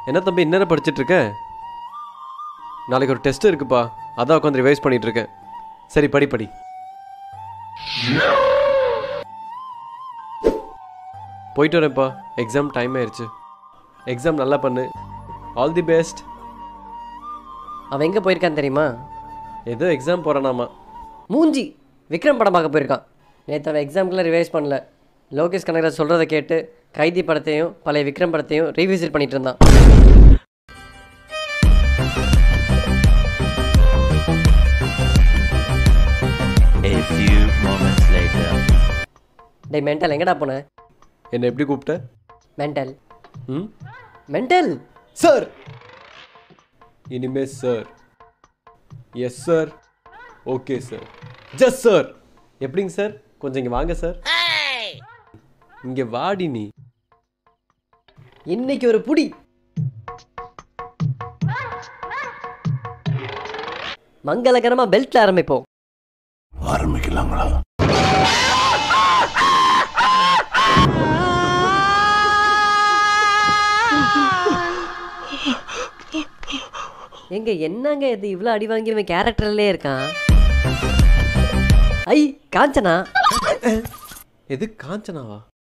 என்ன தம்பி இன்னும் படிச்சிட்டு இருக்க நாளைக்கு ஒரு டெஸ்ட் இருக்குப்பா அதான் உட்காந்து ரிவைஸ் பண்ணிட்டு இருக்கேன் சரி படி படி போயிட்டு வரேன்ப்பா எக்ஸாம் டைம் ஆயிடுச்சு எக்ஸாம் நல்லா பண்ணு ஆல் தி பெஸ்ட் அவன் எங்கே போயிருக்கான் தெரியுமா ஏதோ எக்ஸாம் போகிறானாமா மூஞ்சி விக்ரம் படம் பார்க்க போயிருக்கான் நேற்று அவன் எக்ஸாம்க்குலாம் ரிவைஸ் பண்ணல லோகேஷ் கனகராஜ் சொல்கிறத கேட்டு கைதி படத்தையும் பழைய விக்ரம் படத்தையும் ரீவிசிட் பண்ணிட்டு இருந்தான் A few moments later. டேய் மென்டல் எங்கடா போன என்னை எப்படி கூப்பிட்ட மென்டல் ம் மென்டல் சார் இனிமே sir yes sir okay sir just sir எப்படிங்க சார் கொஞ்சம் இங்கே வாங்க சார் இங்கே வாடி நீ இன்னைக்கு ஒரு புடி மங்களகரமா பெல்ட்ல ஆரம்பிப்போம் ஆரம்பிக்கலாங்களா எங்க என்னங்க இது இவ்வளோ அடி வாங்கி இவன் கேரக்டர்லேயே இருக்கான் ஐ காஞ்சனா எது காஞ்சனாவா